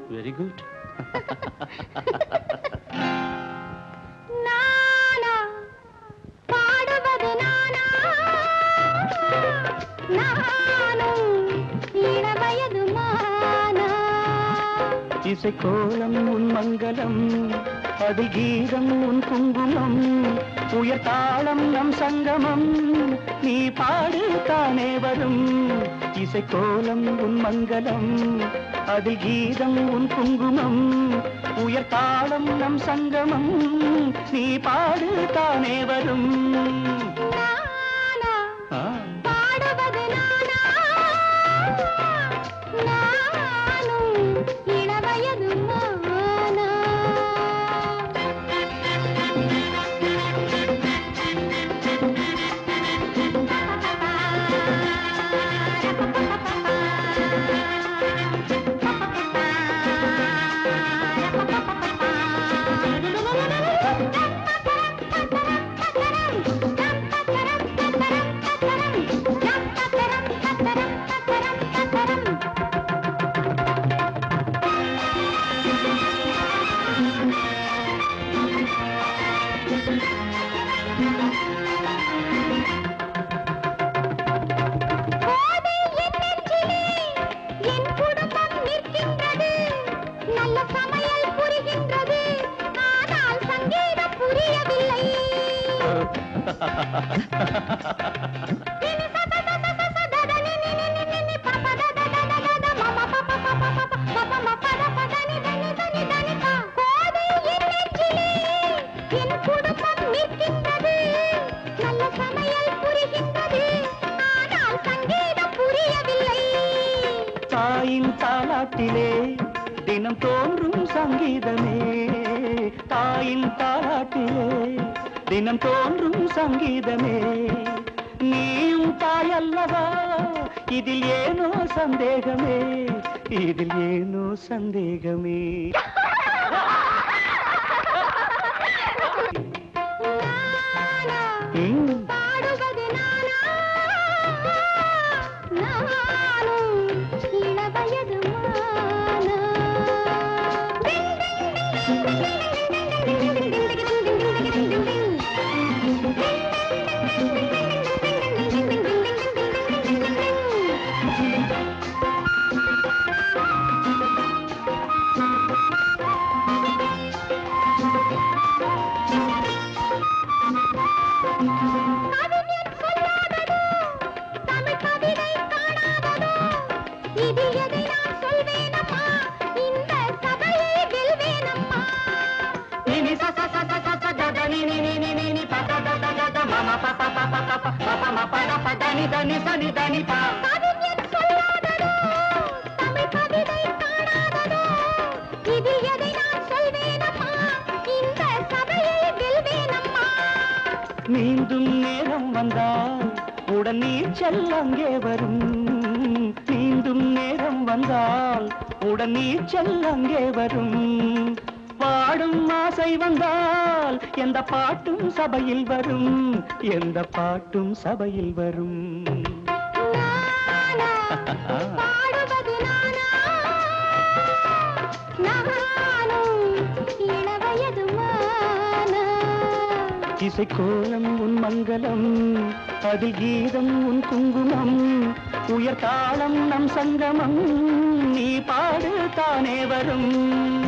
Very good நானா பாடுவது நானா நானும் இளவயது மானா இசை கோலம் உன் மங்களம் அதில் கீதம் உன் குங்குமம் உயர் தாளம் நம் சங்கமம் நீ பாடு தானே வரும் இசை கோலம் உன் மங்களம் அதில் கீதம் உன் குங்குமம் உயர் தாளம் நம் சங்கமம் நீ பாடு தானே வரும் நானா ஆ. பாடுவது நானா நானும் இளவயது மானா போதை என் நெஞ்சிலே என் குடும்பம் நிற்கின்றது நல்ல சமையல் புரிகின்றது ஆனால் சங்கீதம் புரியவில்லை கோதை என் நெஞ்சிலே என் குடும்பம் நிற்கின்றது நல்ல சமையல் புரிகின்றது ஆனால் சங்கீதம் புரியவில்லை தாயின் தாலாட்டிலே தினம் தோன்றும் சங்கீதமே தாயின் தாலாட்டிலே தினம் தோன்றும் சங்கீதமே நீயும் தாயல்லவா இதில் ஏனோ சந்தேகமே இதில் ஏனோ சந்தேகமே நானா ம், பாடுவது நானா நானும் இளவயது மானா கவிஞன் சொல்லாததோ தமிழ் கவிதை காணாததோ இது எதை நான் சொல்வேனம்மா இந்த சபையை வெல்வேனம்மா நினி ச ச ச ச ச ச த த நி நி நி நி நி நி ப த த த த த ம ம ப ப ப ப ப ப ப ம ப த ப த நி த நி ச நி த நி ப கவிஞன் சொல்லாததோ தமிழ் கவிதை காணாததோ இது எதை நான் சொல்வேனம்மா இந்த சபையை வெல்வேனம்மா மீண்டும் நேரம் வந்தால் உடன் நீச்சல் அங்கே வரும் மீண்டும் நேரம் வந்தால் உடன் நீச்சல் அங்கே வரும் பாடும் ஆசை வந்தால் எந்த பாட்டும் சபையில் வரும் எந்த பாட்டும் சபையில் வரும் நானா பாடுவது நானா நானும் இளவயது மானா இசை கோலம் உன் மங்களம் அதில் கீதம் உன் குங்குமம் உயர் தாளம் நம் சங்கமம் நீ பாடு தானே வரும்